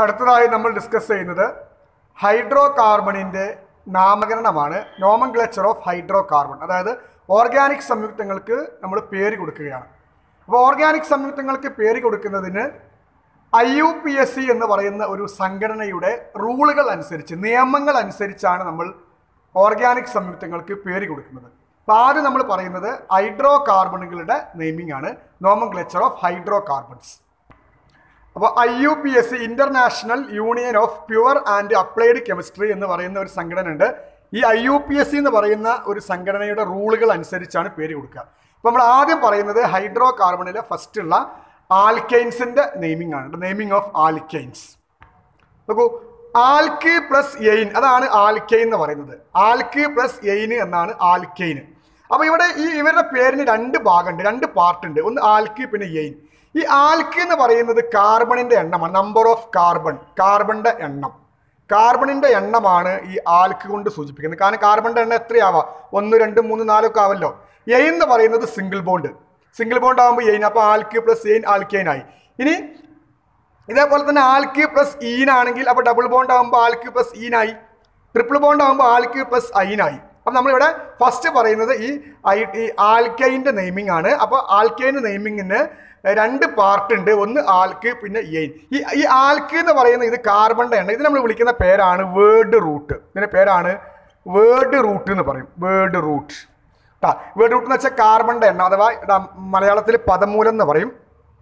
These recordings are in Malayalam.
അടുത്തതായി നമ്മൾ ഡിസ്കസ് ചെയ്യുന്നത് ഹൈഡ്രോ കാർബണിൻ്റെ നാമകരണമാണ് നോമൻക്ലേച്ചർ ഓഫ് ഹൈഡ്രോ കാർബൺ അതായത് ഓർഗാനിക് സംയുക്തങ്ങൾക്ക് നമ്മൾ പേര് കൊടുക്കുകയാണ് അപ്പോൾ ഓർഗാനിക് സംയുക്തങ്ങൾക്ക് പേര് കൊടുക്കുന്നതിന് I U P S C എന്ന് പറയുന്ന ഒരു സംഘടനയുടെ റൂളുകൾ അനുസരിച്ച് നിയമങ്ങൾ അനുസരിച്ചാണ് നമ്മൾ ഓർഗാനിക് സംയുക്തങ്ങൾക്ക് പേര് കൊടുക്കുന്നത് അപ്പോൾ ആദ്യം നമ്മൾ പറയുന്നത് ഹൈഡ്രോ കാർബണുകളുടെ നെയിമിംഗ് ആണ് നോമൻക്ലേച്ചർ ഓഫ് ഹൈഡ്രോ കാർബൺസ് അപ്പോൾ I U P S C international union of pure and applied chemistry എന്ന് പറയുന്ന ഒരു സംഘടന ഉണ്ട് ഈ I U P S C എന്ന് പറയുന്ന ഒരു സംഘടനയുടെ റൂളുകൾ അനുസരിച്ചാണ് പേര് കൊടുക്കുക അപ്പോൾ നമ്മൾ ആദ്യം പറയുന്നത് ഹൈഡ്രോ കാർബണിലെ ഫസ്റ്റ് ഉള്ള ആൽക്കൈൻസിന്റെ നെയിമിംഗ് ആണ് നെയിമിംഗ് ഓഫ് ആൽക്കൈൻസ് നോക്കൂ ആൽക്ക് പ്ലസ് എയിൻ അതാണ് ആൽക്കൈൻ എന്ന് പറയുന്നത് ആൽക്ക് പ്ലസ് എയിൻ എന്നാണ് ആൽക്കൈന് അപ്പൊ ഇവിടെ ഈ ഇവരുടെ പേരിന് രണ്ട് ഭാഗമുണ്ട് രണ്ട് പാർട്ട് ഉണ്ട് ഒന്ന് ആൽക്ക് പിന്നെ എയിൻ ഈ ആൽക്ക് എന്ന് പറയുന്നത് കാർബണിന്റെ എണ്ണമാണ് നമ്പർ ഓഫ് കാർബൺ കാർബണിന്റെ എണ്ണം കാർബണിന്റെ എണ്ണമാണ് ഈ ആൽക്ക് കൊണ്ട് സൂചിപ്പിക്കുന്നത് കാരണം കാർബണിന്റെ എണ്ണം എത്രയാവാം ഒന്ന് രണ്ട് മൂന്ന് നാലൊക്കെ ആവല്ലോ എയിൻ എന്ന് പറയുന്നത് സിംഗിൾ ബോണ്ട് സിംഗിൾ ബോണ്ട് ആകുമ്പോൾ എയിൻ അപ്പോൾ ആൽക്ക് പ്ലസ് എയിൻ ആൽക്കൈൻ ആയി ഇനി ഇതേപോലെ തന്നെ ആൽക്ക് പ്ലസ് ഈനാണെങ്കിൽ അപ്പോൾ ഡബിൾ ബോണ്ട് ആകുമ്പോൾ ആൽക്ക് പ്ലസ് ഈനായി ട്രിപ്പിൾ ബോണ്ട് ആകുമ്പോൾ ആൽക്ക് പ്ലസ് ഐനായി അപ്പം നമ്മളിവിടെ ഫസ്റ്റ് പറയുന്നത് ഈ ഐ ഈ ആൽക്കൈൻ്റെ നെയിമിംഗ് ആണ് അപ്പോൾ ആൽക്കൈൻ്റെ നെയിമിങ്ങിന് രണ്ട് പാർട്ട് ഉണ്ട് ഒന്ന് ആൽക്ക് പിന്നെ എയിൻ ഈ ഈ ആൽക്ക് എന്ന് പറയുന്ന ഇത് കാർബണിൻ്റെ എണ്ണ ഇത് നമ്മൾ വിളിക്കുന്ന പേരാണ് വേർഡ് റൂട്ട് ഇതിൻ്റെ പേരാണ് വേർഡ് റൂട്ട് എന്ന് പറയും വേർഡ് റൂട്ട് കേട്ടാ വേർഡ് റൂട്ട് എന്ന് വെച്ചാൽ കാർബണിൻ്റെ എണ്ണ അഥവാ ഇതാ മലയാളത്തിൽ പദമൂലം എന്ന് പറയും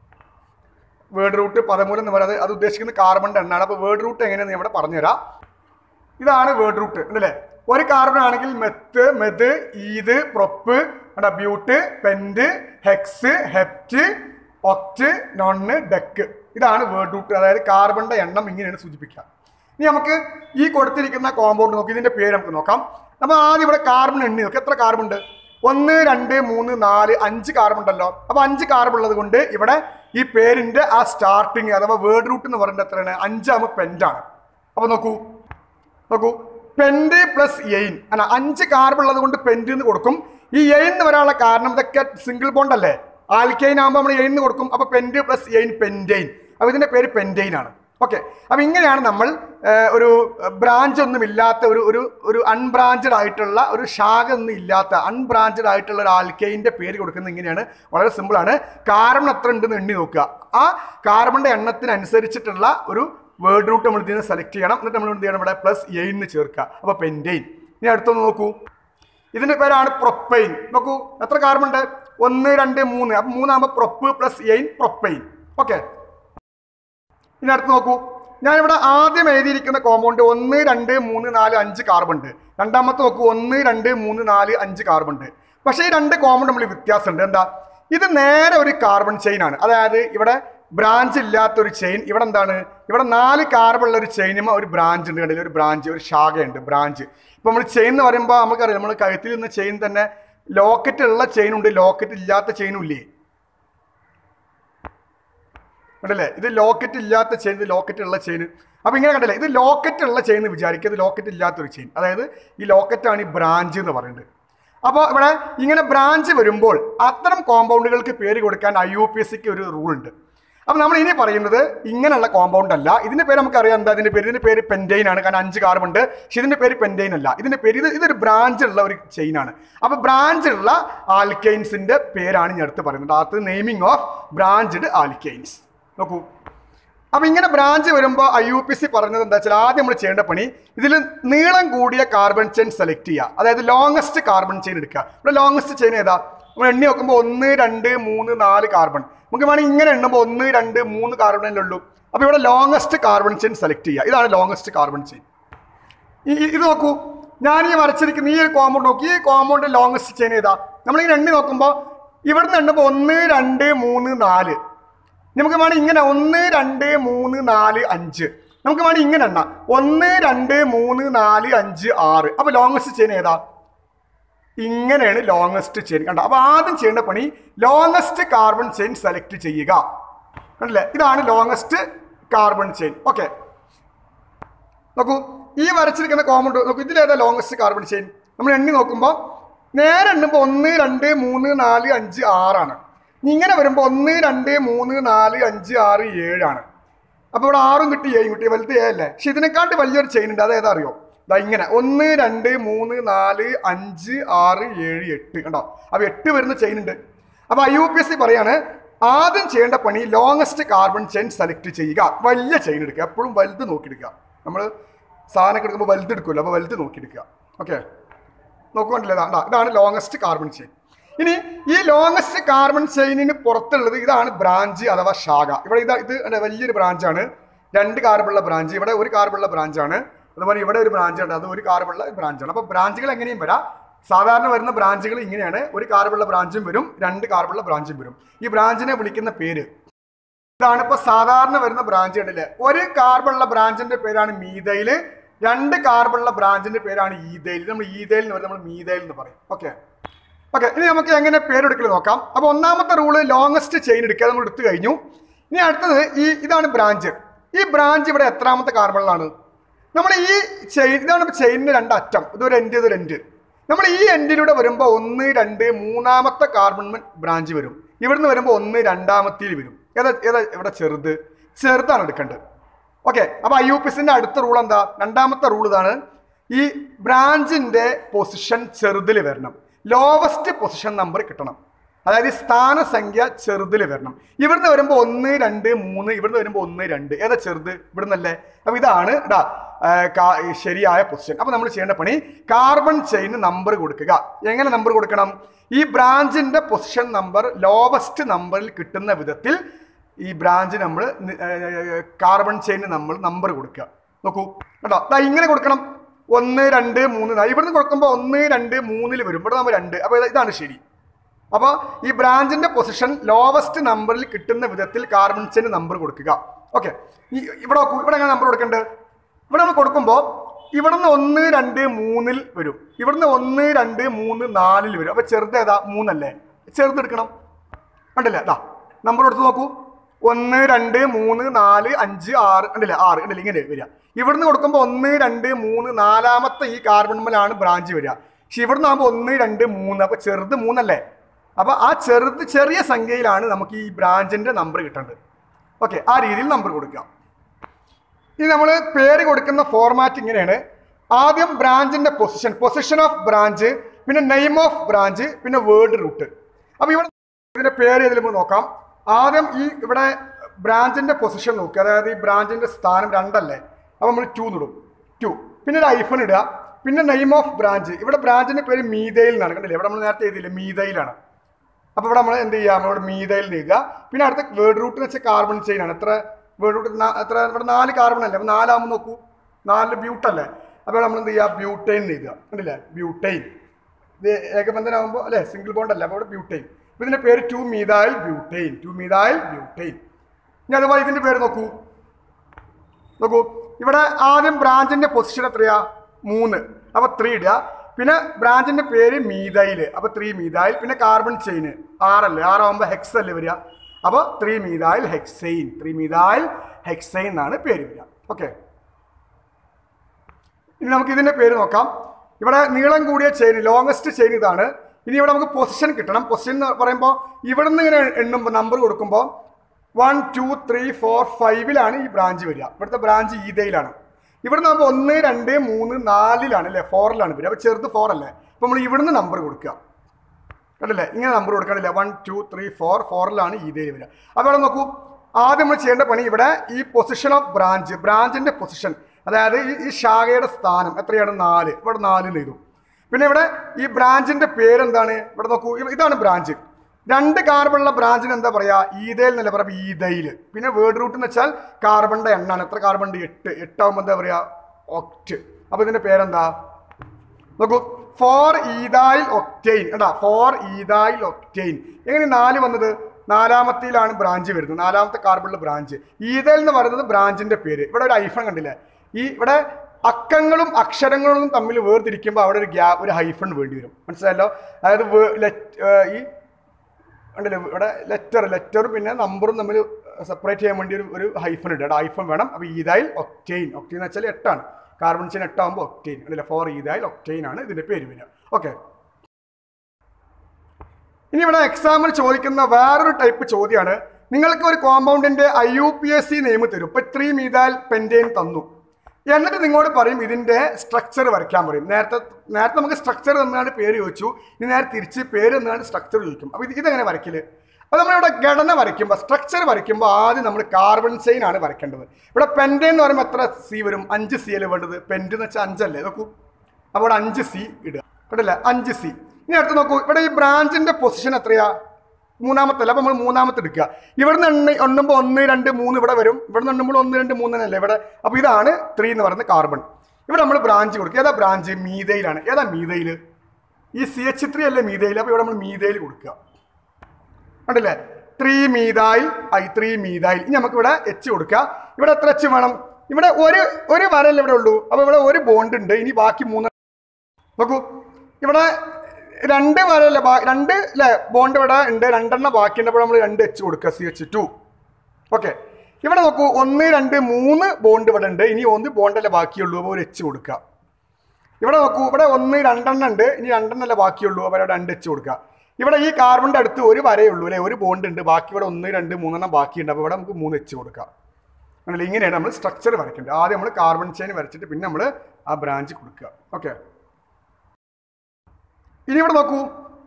വേർഡ് റൂട്ട് പദമൂലം എന്ന് പറയുന്നത് അത് ഉദ്ദേശിക്കുന്നത് കാർബണിന്റെ എണ്ണാണ് അപ്പോൾ വേർഡ് റൂട്ട് എങ്ങനെയാണെന്ന് ഞാൻ ഇവിടെ പറഞ്ഞുതരാം ഇതാണ് വേർഡ് റൂട്ട് ഉണ്ടല്ലേ ഒരു കാർബൺ ആണെങ്കിൽ meth meth eth prop but pent hex hept oct non dec ഇതാണ് വേർഡ് റൂട്ട് അതായത് കാർബണിന്റെ എണ്ണം ഇങ്ങനെയാണ് സൂചിപ്പിക്കുക ഇനി നമുക്ക് ഈ കൊടുത്തിരിക്കുന്ന കോമ്പൗണ്ട് നോക്കി ഇതിന്റെ പേര് നമുക്ക് നോക്കാം നമ്മൾ ആദ്യം ഇവിടെ കാർബൺ എണ്ണി നോക്കി എത്ര കാർബൺ ഉണ്ട് ഒന്ന് രണ്ട് മൂന്ന് നാല് അഞ്ച് കാർബൺ ഉണ്ടല്ലോ അപ്പൊ അഞ്ച് കാർബൺ ഉള്ളത് കൊണ്ട് ഇവിടെ ഈ പേരിന്റെ ആ സ്റ്റാർട്ടിങ് അഥവാ വേർഡ് റൂട്ട് എന്ന് പറയുന്നത് എത്രയാണ് അഞ്ചാമ പെൻറ്റാണ് അപ്പൊ നോക്കൂ നോക്കൂ പെൻറ്റ് പ്ലസ് എയിൻ അല്ല അഞ്ച് കാർബൺ ഉള്ളത് കൊണ്ട് പെൻറ്റ് എന്ന് കൊടുക്കും ഈ എയിൻ എന്ന് വരാനുള്ള കാരണം ഇതൊക്കെ സിംഗിൾ ബോണ്ട് അല്ലേ ആൽക്കൈൻ ആകുമ്പോൾ നമ്മൾ എയിൻ എന്ന് കൊടുക്കും അപ്പൊ പെൻറ്റ് പ്ലസ് എയിൻ പെൻറ്റൈൻ അപ്പൊ ഇതിന്റെ പേര് പെൻറ്റൈൻ ആണ് ഓക്കെ അപ്പൊ ഇങ്ങനെയാണ് നമ്മൾ ഏഹ്, ഒരു ബ്രാഞ്ച് ഒന്നും ഇല്ലാത്ത ഒരു ഒരു ഒരു അൺബ്രാഞ്ചഡ് ആയിട്ടുള്ള ഒരു ശാഖ ഒന്നും ഇല്ലാത്ത അൺബ്രാഞ്ചഡ് ആയിട്ടുള്ള ഒരു ആൽക്കൈൻ്റെ പേര് കൊടുക്കുന്നത് ഇങ്ങനെയാണ് വളരെ സിമ്പിൾ ആണ് കാർബൺ എത്ര ഉണ്ടെന്ന് എണ്ണി നോക്കുക ആ കാർബണിന്റെ എണ്ണത്തിനനുസരിച്ചിട്ടുള്ള ഒരു വേർഡ് റൂട്ട് നമ്മൾ ഇതിനെ സെലക്ട് ചെയ്യണം എന്നിട്ട് നമ്മൾ എന്ത് ചെയ്യണം ഇവിടെ പ്ലസ് എയിന്ന് ചേർക്കുക അപ്പൊ പെൻറ്റൈൻ ഇനി അടുത്തൊന്ന് നോക്കൂ ഇതിന്റെ പേരാണ് പ്രൊപ്പൈൻ നോക്കൂ എത്ര കാർബൺ ഉണ്ട് ഒന്ന് രണ്ട് മൂന്ന് അപ്പൊ മൂന്നാകുമ്പോൾ prop plus yne propyne okay ഇനി അടുത്ത് നോക്കൂ ഞാനിവിടെ ആദ്യം എഴുതിയിരിക്കുന്ന കോമ്പൗണ്ട് ഒന്ന് രണ്ട് മൂന്ന് നാല് അഞ്ച് കാർബൺ ഉണ്ട് രണ്ടാമത്തെ നോക്കൂ ഒന്ന് രണ്ട് മൂന്ന് നാല് അഞ്ച് കാർബൺ ഉണ്ട് പക്ഷേ ഈ രണ്ട് കോമ്പൗണ്ട് നമ്മൾ വ്യത്യാസമുണ്ട് എന്താ ഇത് നേരെ ഒരു കാർബൺ ചെയിൻ ആണ് അതായത് ഇവിടെ ബ്രാഞ്ച് ഇല്ലാത്ത ഒരു ചെയിൻ ഇവിടെ എന്താണ് ഇവിടെ നാല് കാർബൺ ഉള്ള ഒരു ചെയിനുമ ഒരു ബ്രാഞ്ച് ഉണ്ട് കണ്ടില്ല ഒരു ബ്രാഞ്ച് ഒരു ശാഖയുണ്ട് ബ്രാഞ്ച് ഇപ്പൊ നമ്മൾ ചെയിൻ എന്ന് പറയുമ്പോൾ നമുക്കറിയാം നമ്മൾ കഴുത്തിൽ നിന്ന് ചെയിൻ തന്നെ ലോക്കറ്റ് ഉള്ള ചെയിൻ ഉണ്ട് ലോക്കറ്റ് ഇല്ലാത്ത ചെയിനും ഇല്ലേ കണ്ടല്ലേ ഇത് ലോക്കറ്റ് ഇല്ലാത്ത ചെയിൻ ഇത് ലോക്കറ്റ് ഉള്ള ചെയിൻ അപ്പൊ ഇങ്ങനെ കണ്ടല്ലേ ഇത് ലോക്കറ്റ് ഉള്ള ചെയിൻ എന്ന് വിചാരിക്കുക ഇത് ലോക്കറ്റ് ഇല്ലാത്തൊരു ചെയിൻ അതായത് ഈ ലോക്കറ്റാണ് ഈ ബ്രാഞ്ച് എന്ന് പറയുന്നത് അപ്പോൾ ഇവിടെ ഇങ്ങനെ ബ്രാഞ്ച് വരുമ്പോൾ അത്തരം കോമ്പൗണ്ടുകൾക്ക് പേര് കൊടുക്കാൻ ഐ യു പി എസ് സിക്ക് ഒരു റൂൾ ഉണ്ട് അപ്പോൾ നമ്മൾ ഇനി പറയുന്നത് ഇങ്ങനെയുള്ള കോമ്പൗണ്ട് അല്ല ഇതിന്റെ പേര് നമുക്കറിയാം എന്താ ഇതിന്റെ പേര് ഇതിന്റെ പേര് പെൻറ്റൈൻ ആണ് കാരണം അഞ്ച് കാർബൺ ഉണ്ട് പക്ഷെ ഇതിന്റെ പേര് പെൻറ്റൈൻ അല്ല ഇതിന്റെ പേര് ഇത് ഇതൊരു ബ്രാഞ്ച് ഉള്ള ഒരു ചെയിൻ ആണ് അപ്പൊ ബ്രാഞ്ച് ഉള്ള ആൽക്കൈൻസിന്റെ പേരാണ് ഞാൻ അടുത്ത് പറയുന്നത് അത് നെയിമിംഗ് ഓഫ് ബ്രാഞ്ച്ഡ് ആൽക്കൈൻസ് നോക്കൂ അപ്പൊ ഇങ്ങനെ ബ്രാഞ്ച് വരുമ്പോൾ ഐ യു പി സി പറഞ്ഞത് എന്താ വെച്ചാൽ ആദ്യം നമ്മൾ ചെയ്യേണ്ട പണി ഇതിൽ നീളം കൂടിയ കാർബൺ ചെയിൻ സെലക്ട് ചെയ്യുക അതായത് ലോങ്ങസ്റ്റ് കാർബൺ ചെയിൻ എടുക്കുക ഇവിടെ ലോങ്ങസ്റ്റ് ചെയിൻ ഏതാ നമ്മൾ എണ്ണി നോക്കുമ്പോൾ ഒന്ന് രണ്ട് മൂന്ന് നാല് കാർബൺ നമുക്ക് വേണമെങ്കിൽ ഇങ്ങനെ എണ്ണുമ്പോൾ ഒന്ന് രണ്ട് മൂന്ന് കാർബണല്ലേ ഉള്ളൂ അപ്പൊ ഇവിടെ ലോങ്ങസ്റ്റ് കാർബൺ ചെയിൻ സെലക്ട് ചെയ്യുക ഇതാണ് ലോങ്ങസ്റ്റ് കാർബൺ ചെയിൻ ഈ ഈ- ഇത് നോക്കൂ ഞാൻ ഈ വരച്ചിരിക്കുന്ന ഈ ഒരു കോമ്പൗണ്ട് നോക്കി ഈ കോമ്പൗണ്ട് ലോങ്ങസ്റ്റ് ചെയിൻ ഏതാ നമ്മളിങ്ങനെ എണ്ണി നോക്കുമ്പോൾ ഇവിടുന്ന് എണ്ണുമ്പോൾ ഒന്ന് രണ്ട് മൂന്ന് നാല് നമുക്ക് വേണമെങ്കിൽ ഇങ്ങനെ ഒന്ന് രണ്ട് മൂന്ന് നാല് അഞ്ച് നമുക്ക് വേണമെങ്കിൽ ഇങ്ങനെ എണ്ണ ഒന്ന് രണ്ട് മൂന്ന് നാല് അഞ്ച് ആറ് അപ്പൊ ലോങ്ങസ്റ്റ് ചെയിൻ ഏതാ ഇങ്ങനെയാണ് ലോങ്ങസ്റ്റ് ചെയിൻ കണ്ടോ അപ്പൊ ആദ്യം ചെയ്യേണ്ട പണി ലോങ്ങസ്റ്റ് കാർബൺ ചെയിൻ സെലക്ട് ചെയ്യുക കണ്ടില്ലേ ഇതാണ് ലോങ്ങസ്റ്റ് കാർബൺ ചെയിൻ ഓക്കെ നോക്കൂ ഈ വരച്ചിരിക്കുന്ന കോമൺ നോക്കൂ ഇതിലേതാ ലോങ്ങസ്റ്റ് കാർബൺ ചെയിൻ നമ്മൾ എണ്ണി നോക്കുമ്പോൾ നേരെ എണ്ണുമ്പോൾ ഒന്ന് രണ്ട് മൂന്ന് നാല് അഞ്ച് ആറാണ് ഇനി ഇങ്ങനെ വരുമ്പോൾ ഒന്ന് രണ്ട് മൂന്ന് നാല് അഞ്ച് ആറ് ഏഴാണ് അപ്പോൾ ഇവിടെ ആറും കിട്ടി ഏഴും കിട്ടി വലുത് എ അല്ലേ പക്ഷെ ഇതിനെക്കാട്ടി വലിയൊരു ചെയിൻ ഉണ്ട് അത് ഏതാ അറിയോ ദാ ഇങ്ങനെ ഒന്ന് രണ്ട് മൂന്ന് നാല് അഞ്ച് ആറ് ഏഴ് എട്ട് കണ്ടോ അപ്പോൾ എട്ട് വരുന്ന ചെയിൻ ഉണ്ട് അപ്പോൾ I U P S C പറയാണ് ആദ്യം ചെയ്യേണ്ട പണി ലോങ്ങസ്റ്റ് കാർബൺ ചെയിൻ സെലക്ട് ചെയ്യുക വലിയ ചെയിൻ എടുക്കുക എപ്പോഴും വലുത് നോക്കിയെടുക്കുക നമ്മൾ സാധനമൊക്കെ എടുക്കുമ്പോൾ വലുത് എടുക്കുമല്ലോ അപ്പോൾ വലുത് നോക്കിയെടുക്കുക ഓക്കെ നോക്കുകൊണ്ടില്ലേ ഇതാ ഇതാണ് ലോങ്ങസ്റ്റ് കാർബൺ ചെയിൻ ഇനി ഈ ലോങ്ങസ്റ്റ് കാർബൺ ചെയിനിന് പുറത്തുള്ളത് ഇതാണ് ബ്രാഞ്ച് അഥവാ ശാഖ ഇവിടെ ഇതാ ഇത് എന്താ വലിയൊരു ബ്രാഞ്ചാണ് രണ്ട് കാർബുള്ള ബ്രാഞ്ച് ഇവിടെ ഒരു കാർബുള്ള ബ്രാഞ്ചാണ് അതുപോലെ ഇവിടെ ഒരു ബ്രാഞ്ച് ഉണ്ട് അത് ഒരു കാർബുള്ള ബ്രാഞ്ചാണ് അപ്പോൾ ബ്രാഞ്ചുകൾ എങ്ങനെയും വരാം സാധാരണ വരുന്ന ബ്രാഞ്ചുകൾ ഇങ്ങനെയാണ് ഒരു കാർബുള്ള ബ്രാഞ്ചും വരും രണ്ട് കാർബുള്ള ബ്രാഞ്ചും വരും ഈ ബ്രാഞ്ചിനെ വിളിക്കുന്ന പേര് ഇതാണ് ഇപ്പൊ സാധാരണ വരുന്ന ബ്രാഞ്ച് കണ്ടില്ലേ ഒരു കാർബണുള്ള ബ്രാഞ്ചിന്റെ പേരാണ് മീതയില് രണ്ട് കാർബണുള്ള ബ്രാഞ്ചിന്റെ പേരാണ് ഈതയിൽ നമ്മൾ ഈതയിൽ എന്ന് പറയും നമ്മൾ മീതയിൽ എന്ന് പറയും ഓക്കെ ഓക്കെ ഇനി നമുക്ക് എങ്ങനെ പേരെടുക്കൽ നോക്കാം അപ്പൊ ഒന്നാമത്തെ റൂള് ലോങ്ങസ്റ്റ് ചെയിൻ എടുക്കുക നമ്മൾ എടുത്തു കഴിഞ്ഞു ഇനി അടുത്തത് ഈ ഇതാണ് ബ്രാഞ്ച് ഈ ബ്രാഞ്ച് ഇവിടെ എത്രാമത്തെ കാർബണിലാണ് നമ്മൾ ഈ ചെയിൻ ഇതാണ് ചെയിനിന്റെ രണ്ട് അറ്റം ഇതൊരു എൻഡ് ഇതൊരു എൻഡ് നമ്മൾ ഈ എൻഡിലൂടെ വരുമ്പോൾ ഒന്ന് രണ്ട് മൂന്നാമത്തെ കാർബൺ ബ്രാഞ്ച് വരും ഇവിടുന്ന് വരുമ്പോൾ ഒന്ന് രണ്ടാമത്തേൽ വരും ഏതാ ഏതാ ഇവിടെ ചെറുത് ചെറുതാണ് എടുക്കേണ്ടത് ഓക്കെ അപ്പൊ ഐ യു പി എസിന്റെ അടുത്ത റൂൾ എന്താ രണ്ടാമത്തെ റൂൾ ഇതാണ് ഈ ബ്രാഞ്ചിന്റെ പൊസിഷൻ ചെറുതിൽ വരണം ലോവസ്റ്റ് പൊസിഷൻ നമ്പർ കിട്ടണം അതായത് സ്ഥാനസംഖ്യ ചെറുതിൽ വരണം ഇവിടുന്ന് വരുമ്പോൾ ഒന്ന് രണ്ട് മൂന്ന് ഇവിടുന്ന് വരുമ്പോൾ ഒന്ന് രണ്ട് ഏതാ ചെറുത് ഇവിടുന്നല്ലേ അപ്പൊ ഇതാണ് ഇതാ ആ, കാ- ഈ ശരിയായ പൊസിഷൻ അപ്പൊ നമ്മൾ ചെയ്യേണ്ട പണി കാർബൺ ചെയിന് നമ്പർ കൊടുക്കുക എങ്ങനെ നമ്പർ കൊടുക്കണം ഈ ബ്രാഞ്ചിന്റെ പൊസിഷൻ നമ്പർ ലോവസ്റ്റ് നമ്പറിൽ കിട്ടുന്ന വിധത്തിൽ ഈ ബ്രാഞ്ച് നമ്മൾ കാർബൺ ചെയിന് നമ്മൾ നമ്പർ കൊടുക്കുക നോക്കൂ കേട്ടോ ദാ ഇങ്ങനെ കൊടുക്കണം ഒന്ന് രണ്ട് മൂന്ന് നാല് ഇവിടുന്ന് കൊടുക്കുമ്പോൾ ഒന്ന് രണ്ട് മൂന്നിൽ വരും ഇവിടെ നമ്മൾ രണ്ട് അപ്പോൾ ഇതാണ് ശരി അപ്പോൾ ഈ ബ്രാഞ്ചിന്റെ പൊസിഷൻ ലോവസ്റ്റ് നമ്പറിൽ കിട്ടുന്ന വിധത്തിൽ കാർബൺ ചെയിന് നമ്പർ കൊടുക്കുക ഓക്കെ ഇവിടെ നോക്കൂ ഇവിടെ എങ്ങനെ നമ്പർ കൊടുക്കേണ്ടത് ഇവിടെ നമ്മൾ കൊടുക്കുമ്പോൾ ഇവിടുന്ന് ഒന്ന് രണ്ട് മൂന്നിൽ വരും ഇവിടുന്ന് ഒന്ന് രണ്ട് മൂന്ന് നാലിൽ വരും അപ്പോൾ ചെറുത് ഏതാ മൂന്നല്ലേ ചെറുതെടുക്കണം കണ്ടില്ലേ അതാ നമ്പർ എടുത്ത് നോക്കൂ ഒന്ന് രണ്ട് മൂന്ന് നാല് അഞ്ച് ആറ് കണ്ടില്ലേ ആറ് കണ്ടില്ലേ ഇങ്ങനെ വരിക ഇവിടുന്ന് കൊടുക്കുമ്പോൾ ഒന്ന് രണ്ട് മൂന്ന് നാലാമത്തെ ഈ കാർബൺമലാണ് ബ്രാഞ്ച് വരിക പക്ഷെ ഇവിടുന്ന് ആകുമ്പോൾ ഒന്ന് രണ്ട് മൂന്ന് അപ്പോൾ ചെറുത് മൂന്നല്ലേ അപ്പോൾ ആ ചെറുത് ചെറിയ സംഖ്യയിലാണ് നമുക്ക് ഈ ബ്രാഞ്ചിന്റെ നമ്പർ കിട്ടേണ്ടത് ഓക്കെ ആ രീതിയിൽ നമ്പർ കൊടുക്കുക ഇനി നമ്മൾ പേര് കൊടുക്കുന്ന ഫോർമാറ്റ് ഇങ്ങനെയാണ് ആദ്യം ബ്രാഞ്ചിന്റെ പൊസിഷൻ പൊസിഷൻ ഓഫ് ബ്രാഞ്ച് പിന്നെ നെയിം ഓഫ് ബ്രാഞ്ച് പിന്നെ വേർഡ് റൂട്ട് അപ്പൊ ഇവിടെ ഇതിന്റെ പേര് ഇതിൽ നമുക്ക് നോക്കാം ആദ്യം ഈ ഇവിടെ ബ്രാഞ്ചിന്റെ പൊസിഷൻ നോക്കുക അതായത് ഈ ബ്രാഞ്ചിന്റെ സ്ഥാനം രണ്ടല്ലേ അപ്പൊ നമ്മൾ ടു ഇടും ടു പിന്നെ ഒരു ഐഫൺ ഇടുക പിന്നെ നെയിം ഓഫ് ബ്രാഞ്ച് ഇവിടെ ബ്രാഞ്ചിന്റെ പേര് മീതയിൽ എന്നാണ് കണ്ടില്ലേ ഇവിടെ നമ്മൾ നേരത്തെ എഴുതിയില്ലേ മീതയിലാണ് അപ്പോൾ ഇവിടെ നമ്മൾ എന്ത് ചെയ്യാം ഇവിടെ മീതയിൽ എഴുതുക പിന്നെ അടുത്ത വേർഡ് റൂട്ട് എന്ന് വെച്ചാൽ കാർബൺ ചെയിൻ ആണ് എത്ര വേർഡ് റൂട്ട് എത്ര ഇവിടെ നാല് കാർബൺ അല്ലേ അപ്പോൾ നാലാകുമ്പോൾ നോക്കൂ നാല് ബ്യൂട്ടല്ലേ അപ്പോൾ നമ്മൾ എന്ത് ചെയ്യുക ബ്യൂട്ടൈൻ എന്ന് എഴുതുക കണ്ടില്ലേ ബ്യൂട്ടൈൻ ഇത് ഏകബന്ധനാകുമ്പോൾ അല്ലേ സിംഗിൾ ബോണ്ട് അല്ലേ അപ്പോൾ ഇവിടെ ബ്യൂട്ടൈൻ അപ്പോൾ ഇതിൻ്റെ പേര് two methyl butane two methyl butane ഇനി അതുപോലെ ഇതിൻ്റെ പേര് നോക്കൂ നോക്കൂ ഇവിടെ ആദ്യം ബ്രാഞ്ചിന്റെ പൊസിഷൻ എത്രയാ മൂന്ന് അപ്പൊ ത്രീ ഇടുക പിന്നെ ബ്രാഞ്ചിന്റെ പേര് മീതൈൽ അപ്പൊ ത്രീ മീതായിൽ പിന്നെ കാർബൺ ചെയിന് ആറല്ലേ ആറാകുമ്പോൾ ഹെക്സ് അല്ലേ വരിക അപ്പൊ three methyl hexane three methyl hexane എന്നാണ് പേര് വരിക ഓക്കെ ഇനി നമുക്ക് ഇതിന്റെ പേര് നോക്കാം ഇവിടെ നീളം കൂടിയ ചെയിൻ ലോങ്ങസ്റ്റ് ചെയിൻ ഇതാണ് ഇനി ഇവിടെ നമുക്ക് പൊസിഷൻ കിട്ടണം പൊസിഷൻ എന്ന് പറയുമ്പോൾ ഇവിടുന്ന് ഇങ്ങനെ എണ്ണുമ്പോൾ നമ്പർ കൊടുക്കുമ്പോൾ വൺ ടു ത്രീ ഫോർ ഫൈവിലാണ് ഈ ബ്രാഞ്ച് വരിക ഇവിടുത്തെ ബ്രാഞ്ച് ഈതയിലാണ് ഇവിടുന്ന് ആകുമ്പോൾ ഒന്ന് രണ്ട് മൂന്ന് നാലിലാണ് അല്ലേ ഫോറിലാണ് വരിക അപ്പോൾ ചെറുത് ഫോർ അല്ലേ അപ്പോൾ നമ്മൾ ഇവിടുന്ന് നമ്പർ കൊടുക്കുക കണ്ടില്ലേ ഇങ്ങനെ നമ്പർ കൊടുക്കണില്ല വൺ ടു ത്രീ ഫോർ ഫോറിലാണ് ഈതയിൽ വരിക അപ്പോൾ ഇവിടെ നോക്കൂ ആദ്യം നമ്മൾ ചെയ്യേണ്ട പണി ഇവിടെ ഈ പൊസിഷൻ ഓഫ് ബ്രാഞ്ച് ബ്രാഞ്ചിന്റെ പൊസിഷൻ അതായത് ഈ ഈ ശാഖയുടെ സ്ഥാനം എത്രയാണ് നാല് ഇവിടെ നാല് എഴുതും പിന്നെ ഇവിടെ ഈ ബ്രാഞ്ചിന്റെ പേരെന്താണ് ഇവിടെ നോക്കൂ ഇവ- ഇതാണ് ബ്രാഞ്ച് രണ്ട് കാർബണുള്ള ബ്രാഞ്ചിന് എന്താ പറയാ ഈതയിൽ എന്നല്ല പറയാം ഈതയിൽ പിന്നെ വേർഡ് റൂട്ട് എന്ന് വെച്ചാൽ കാർബണിന്റെ എണ്ണാണ് എത്ര കാർബൺ ഉണ്ട് എട്ട് എട്ടാവുമ്പോൾ എന്താ പറയാ ഒക്റ്റ് അപ്പൊ ഇതിന്റെ പേരെന്താ നോക്കൂ ഫോർ ഈതായിൽ ഒക്ടെയിൻ കേട്ടാ ഫോർ ഈതായിൽ ഒക്ടെയിൻ എങ്ങനെ ഈ നാല് വന്നത് നാലാമത്തിലാണ് ബ്രാഞ്ച് വരുന്നത് നാലാമത്തെ കാർബണിലെ ബ്രാഞ്ച് ഈതയിൽ എന്ന് പറയുന്നത് ബ്രാഞ്ചിന്റെ പേര് ഇവിടെ ഒരു ഐഫൺ കണ്ടില്ലേ ഈ ഇവിടെ അക്കങ്ങളും അക്ഷരങ്ങളും തമ്മിൽ വേർതിരിക്കുമ്പോൾ അവിടെ ഒരു ഗ്യാ ഒരു ഹൈഫൺ വേണ്ടി വരും മനസ്സിലായല്ലോ അതായത് വേ- ലെറ്റ്- ഏർ ഈ ഉണ്ടല്ലോ ഇവിടെ ലെറ്റർ ലെറ്ററും പിന്നെ നമ്പറും തമ്മിൽ സെപ്പറേറ്റ് ചെയ്യാൻ വേണ്ടി ഒരു ഒരു ഹൈഫൺ ഇടുക ഹൈഫൺ വേണം അപ്പോൾ ഈതായിൽ ഒക്ടെയിൻ ഒക്ടെയിൻ എന്ന് വെച്ചാൽ എട്ടാണ് കാർബൺ ചെയിൻ എട്ടാകുമ്പോൾ ഒക്ടെയിൻ അല്ലേ ഫോർ ഈതായിൽ ഒക്ടെയിൻ ആണ് ഇതിന്റെ പേര് വരിക ഓക്കെ ഇനി ഇവിടെ എക്സാമിന് ചോദിക്കുന്ന വേറൊരു ടൈപ്പ് ചോദ്യമാണ് നിങ്ങൾക്ക് ഒരു കോമ്പൗണ്ടിന്റെ I U P S C name തരും ഇപ്പൊ ത്രീ മീതാൽ പെൻറ്റെയിൻ തന്നു എന്നിട്ട് നിങ്ങളോട് പറയും ഇതിന്റെ സ്ട്രക്ചർ വരയ്ക്കാൻ പറയും നേരത്തെ നേരത്തെ നമുക്ക് സ്ട്രക്ചർ തന്നാണ് പേര് ചോദിച്ചു ഇനി നേരെ തിരിച്ച് പേര് തന്നാണ് സ്ട്രക്ചർ ചോദിക്കും അപ്പോൾ ഇത് ഇതെങ്ങനെ വരയ്ക്കല് അപ്പോൾ നമ്മളിവിടെ ഘടന വരയ്ക്കുമ്പോൾ സ്ട്രക്ചർ വരയ്ക്കുമ്പോൾ ആദ്യം നമ്മൾ കാർബൺ ചെയിൻ ആണ് വരയ്ക്കേണ്ടത് ഇവിടെ പെൻറ്റ് എന്ന് പറയുമ്പോൾ എത്ര സി വരും അഞ്ച് സി അല്ലേ വേണ്ടത് പെൻറ്റ് എന്ന് വെച്ചാൽ അഞ്ചല്ലേ നോക്കൂ അപ്പോൾ ഇവിടെ അഞ്ച് സി ഇടുക കേട്ടില്ല അഞ്ച് സി ഇനി അടുത്ത് നോക്കൂ ഇവിടെ ഈ ബ്രാഞ്ചിന്റെ പൊസിഷൻ എത്രയാ മൂന്നാമത്തെ അല്ല അപ്പോൾ നമ്മൾ മൂന്നാമത്തെ എടുക്കുക ഇവിടുന്ന് എണ്ണ എണ്ണുമ്പോൾ ഒന്ന് രണ്ട് മൂന്ന് ഇവിടെ വരും ഇവിടുന്ന് എണ്ണുമ്പോൾ ഒന്ന് രണ്ട് മൂന്നല്ലേ ഇവിടെ അപ്പോൾ ഇതാണ് ത്രീ എന്ന് പറയുന്നത് കാർബൺ ഇവിടെ നമ്മൾ ബ്രാഞ്ച് കൊടുക്കുക ഏതാ ബ്രാഞ്ച് മീതയിലാണ് ഏതാ മീതയിൽ ഈ സി എച്ച് ത്രീ അല്ലേ മീതയിൽ അപ്പോൾ ഇവിടെ നമ്മൾ മീതയിൽ കൊടുക്കുക കണ്ടില്ലേ ത്രീ മീതായിൽ ഐ ത്രീ മീതായിൽ ഇനി നമുക്ക് ഇവിടെ എച്ച് കൊടുക്കുക ഇവിടെ എത്ര എച്ച് വേണം ഇവിടെ ഒരു ഒരു വരല്ലേ ഇവിടെ ഉള്ളൂ അപ്പോൾ ഇവിടെ ഒരു ബോണ്ട് ഉണ്ട് ഇനി ബാക്കി മൂന്ന് നോക്കൂ ഇവിടെ രണ്ട് വരല്ലേ ബാ- രണ്ട് അല്ലേ ബോണ്ട് ഇവിടെ ഉണ്ട് രണ്ടെണ്ണം ബാക്കിയുണ്ട് അപ്പോൾ നമ്മൾ രണ്ട് എച്ച് കൊടുക്കുക സി എച്ച് ടു ഓക്കെ ഇവിടെ നോക്കൂ ഒന്ന് രണ്ട് മൂന്ന് ബോണ്ട് ഇവിടെ ഉണ്ട് ഇനി ഒന്ന് ബോണ്ടല്ലേ ബാക്കിയുള്ളൂ അപ്പോൾ ഒരു എച്ച് കൊടുക്കുക ഇവിടെ നോക്കൂ ഇവിടെ ഒന്ന് രണ്ടെണ്ണം ഉണ്ട് ഇനി രണ്ടെണ്ണല്ലേ ബാക്കിയുള്ളൂ അപ്പോൾ ഇവിടെ രണ്ട് എച്ച് കൊടുക്കുക ഇവിടെ ഈ കാർബണിന്റെ അടുത്ത് ഒരു വരയേ ഉള്ളൂ അല്ലേ ഒരു ബോണ്ട് ഉണ്ട് ബാക്കി ഇവിടെ ഒന്ന് രണ്ട് മൂന്നെണ്ണം ബാക്കിയുണ്ട് അപ്പോൾ ഇവിടെ നമുക്ക് മൂന്ന് എച്ച് കൊടുക്കാം അങ്ങനെ ഇങ്ങനെയാണ് നമ്മൾ സ്ട്രക്ചർ വരയ്ക്കേണ്ടത് ആദ്യം നമ്മൾ കാർബൺ ചെയിൻ വരച്ചിട്ട് പിന്നെ നമ്മൾ ആ ബ്രാഞ്ച് കൊടുക്കുക ഓക്കെ ഇനി ഇവിടെ നോക്കൂ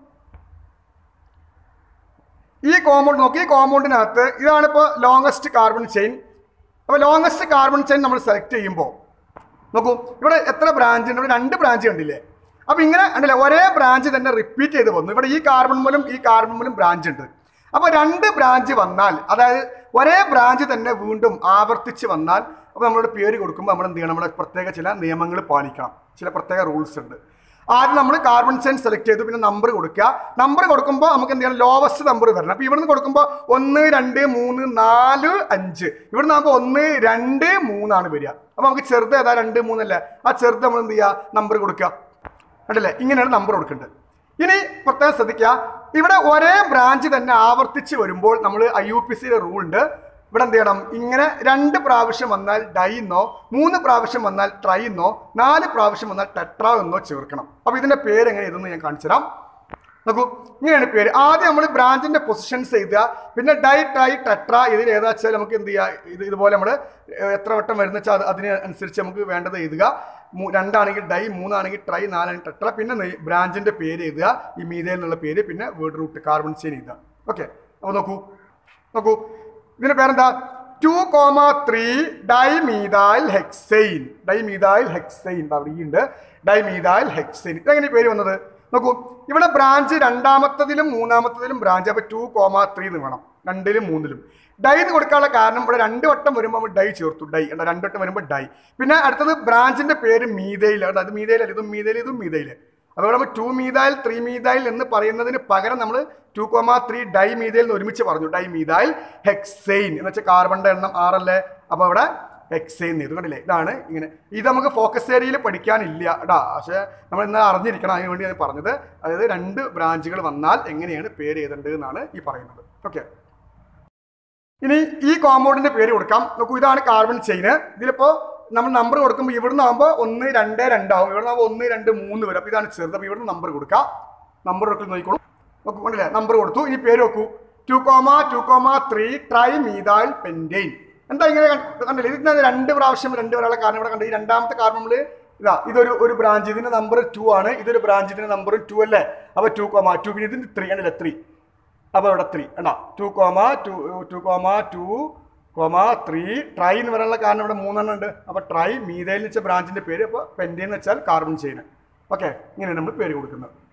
ഈ കോമ്പൗണ്ട് നോക്കി ഈ കോമ്പൗണ്ടിനകത്ത് ഇതാണ് ഇപ്പോൾ ലോങ്ങസ്റ്റ് കാർബൺ ചെയിൻ അപ്പോൾ ലോങ്ങസ്റ്റ് കാർബൺ ചെയിൻ നമ്മൾ സെലക്ട് ചെയ്യുമ്പോൾ നോക്കൂ ഇവിടെ എത്ര ബ്രാഞ്ച് ഉണ്ട് ഇവിടെ രണ്ട് ബ്രാഞ്ച് കണ്ടില്ലേ അപ്പോൾ ഇങ്ങനെ കണ്ടില്ലേ ഒരേ ബ്രാഞ്ച് തന്നെ റിപ്പീറ്റ് ചെയ്ത് വന്നു ഇവിടെ ഈ കാർബൺ മൂലം ഈ കാർബൺ മൂലം ബ്രാഞ്ച് ഉണ്ട് അപ്പോൾ രണ്ട് ബ്രാഞ്ച് വന്നാൽ അതായത് ഒരേ ബ്രാഞ്ച് തന്നെ വീണ്ടും ആവർത്തിച്ച് വന്നാൽ അപ്പോൾ നമ്മളോട് പേര് കൊടുക്കുമ്പോൾ നമ്മൾ എന്ത് ചെയ്യണം നമ്മുടെ പ്രത്യേക ചില നിയമങ്ങൾ പാലിക്കണം ചില പ്രത്യേക റൂൾസ് ഉണ്ട് ആദ്യം നമ്മൾ കാർബൺ ചെയിൻ സെലക്ട് ചെയ്തു പിന്നെ നമ്പർ കൊടുക്കുക നമ്പർ കൊടുക്കുമ്പോൾ നമുക്ക് എന്ത് ചെയ്യണം ലോവസ്റ്റ് നമ്പർ വരണം അപ്പോൾ ഇവിടുന്ന് കൊടുക്കുമ്പോൾ ഒന്ന് രണ്ട് മൂന്ന് നാല് അഞ്ച് ഇവിടുന്ന് ആകുമ്പോൾ ഒന്ന് രണ്ട് മൂന്നാണ് വരിക അപ്പോൾ നമുക്ക് ചെറുത് ഏതാ രണ്ട് മൂന്നല്ലേ ആ ചെറുത് നമ്മൾ എന്ത് ചെയ്യുക നമ്പർ കൊടുക്കുക കണ്ടില്ലേ ഇങ്ങനെയാണ് നമ്പർ കൊടുക്കേണ്ടത് ഇനി പ്രത്യേകം ശ്രദ്ധിക്കുക ഇവിടെ ഒരേ ബ്രാഞ്ച് തന്നെ ആവർത്തിച്ച് വരുമ്പോൾ നമ്മൾ ഐ യു പി സിയുടെ റൂൾ ഉണ്ട് ഇവിടെ എന്ത് ചെയ്യണം ഇങ്ങനെ രണ്ട് പ്രാവശ്യം വന്നാൽ ഡൈ എന്നോ മൂന്ന് പ്രാവശ്യം വന്നാൽ ട്രൈ എന്നോ നാല് പ്രാവശ്യം വന്നാൽ ടെട്ര എന്നോ ചേർക്കണം അപ്പോൾ ഇതിന്റെ പേര് എങ്ങനെ ഇതെന്ന് ഞാൻ കാണിച്ചു തരാം നോക്കൂ ഇങ്ങനെയാണ് പേര് ആദ്യം നമ്മൾ ബ്രാഞ്ചിന്റെ പൊസിഷൻസ് എഴുതുക പിന്നെ ഡൈ ട്രൈ ടെട്ര ഇതിൽ ഏതാ വെച്ചാൽ നമുക്ക് എന്ത് ചെയ്യുക ഇത് ഇതുപോലെ നമ്മൾ എത്ര വട്ടം വരുന്ന വെച്ചാൽ അത് അതിന് അനുസരിച്ച് നമുക്ക് വേണ്ടത് എഴുതുക മൂ- രണ്ടാണെങ്കിൽ ഡൈ മൂന്നാണെങ്കിൽ ട്രൈ നാലാണെങ്കിൽ ടെട്ര പിന്നെ നെയ്- ബ്രാഞ്ചിന്റെ പേര് എഴുതുക ഈ മീതയിൽ എന്നുള്ള പേര് പിന്നെ വേർഡ് റൂട്ട് കാർബൺ ചെയിൻ എഴുതുക ഓക്കെ അപ്പോൾ നോക്കൂ നോക്കൂ ഇതിന്റെ പേരെന്താ two comma three dimethyl hexane dimethyl hexane അവിടെ ഉണ്ട് ഡൈമീതായിൽ ഹെക്സൈൻ ഇതെങ്ങനെ ഈ പേര് വന്നത് നോക്കൂ ഇവിടെ ബ്രാഞ്ച് രണ്ടാമത്തതിലും മൂന്നാമത്തതിലും ബ്രാഞ്ച് അപ്പോൾ ടു കോമ ത്രീ എന്ന് വേണം രണ്ടിലും മൂന്നിലും ഡൈ എന്ന് കൊടുക്കാനുള്ള കാരണം ഇവിടെ രണ്ട് വട്ടം വരുമ്പോൾ നമ്മൾ ഡൈ ചേർത്തു ഡൈ എന്താ രണ്ട് വട്ടം വരുമ്പോൾ ഡൈ പിന്നെ അടുത്തത് ബ്രാഞ്ചിന്റെ പേര് മീതയിൽ അതായത് മീതയിൽ ഇതും മീതയിൽ ഇതും മീതയിൽ അപ്പോൾ നമ്മൾ ടു മീതായിൽ ത്രീ മീതായിൽ എന്ന് പറയുന്നതിന് പകരം നമ്മൾ two comma three di methyl എന്ന് ഒരുമിച്ച് പറഞ്ഞു ഡൈ മീതായിൽ ഹെക്സെയിൻ എന്ന് വെച്ചാൽ കാർബണിന്റെ എണ്ണം ആറല്ലേ അപ്പോൾ അവിടെ ഹെക്സെയിൻ ഇത് കണ്ടില്ലേ ഇതാണ് ഇങ്ങനെ ഇത് നമുക്ക് ഫോക്കസ് ഏരിയയിൽ പഠിക്കാനില്ല കേട്ടാ പക്ഷേ നമ്മൾ ഇന്ന് അറിഞ്ഞിരിക്കണം അതിന് വേണ്ടി ഞാൻ പറഞ്ഞത് അതായത് രണ്ട് ബ്രാഞ്ചുകൾ വന്നാൽ എങ്ങനെയാണ് പേര് എഴുതേണ്ടത് എന്നാണ് ഈ പറയുന്നത് ഓക്കെ ഇനി ഈ കോമ്പൗണ്ടിന്റെ പേര് കൊടുക്കാം നോക്കൂ ഇതാണ് കാർബൺ ചെയിന് ഇതിലിപ്പോ നമ്മൾ നമ്പർ കൊടുക്കുമ്പോൾ ഇവിടുന്ന് ആകുമ്പോൾ ഒന്ന് രണ്ട് രണ്ടാവും ഇവിടുന്ന് ആകുമ്പോൾ ഒന്ന് രണ്ട് മൂന്ന് വരും അപ്പോൾ ഇതാണ് ചെറുത് അപ്പോൾ ഇവിടുന്ന് നമ്പർ കൊടുക്കാം നമ്പർ കൊടുക്കൽ നോക്കിക്കോളൂ നോക്കൂ കണ്ടില്ലേ നമ്പർ കൊടുത്തു ഇനി പേര് വെക്കൂ two comma two comma three tri methyl pentane എന്താ ഇങ്ങനെ കണ്ട- കണ്ടില്ലേ ഇതിന് രണ്ട് പ്രാവശ്യം രണ്ട് വരാനുള്ള കാരണം ഇവിടെ കണ്ടു ഈ രണ്ടാമത്തെ കാരണം നമ്മൾ ഇതാ ഇതൊരു ഒരു ബ്രാഞ്ച് ഇതിന്റെ നമ്പർ ടു ആണ് ഇതൊരു ബ്രാഞ്ച് ഇതിന്റെ നമ്പർ ടു അല്ലേ അപ്പോൾ ടു കോമ ടു പിന്നെ ഇതിന് ത്രീ കണ്ടില്ലേ ത്രീ അപ്പോൾ ഇവിടെ ത്രീ കണ്ടോ two comma two two comma two comma three tri എന്ന് പറയാനുള്ള കാരണം ഇവിടെ മൂന്നെണ്ണം ഉണ്ട് അപ്പോൾ ട്രൈ മീതയിൽ എന്ന് വെച്ചാൽ ബ്രാഞ്ചിന്റെ പേര് അപ്പോൾ പെൻഡി എന്ന് വെച്ചാൽ കാർബൺ ചെയിൻ ഓക്കെ ഇങ്ങനെയാണ് നമ്മൾ പേര് കൊടുക്കുന്നത്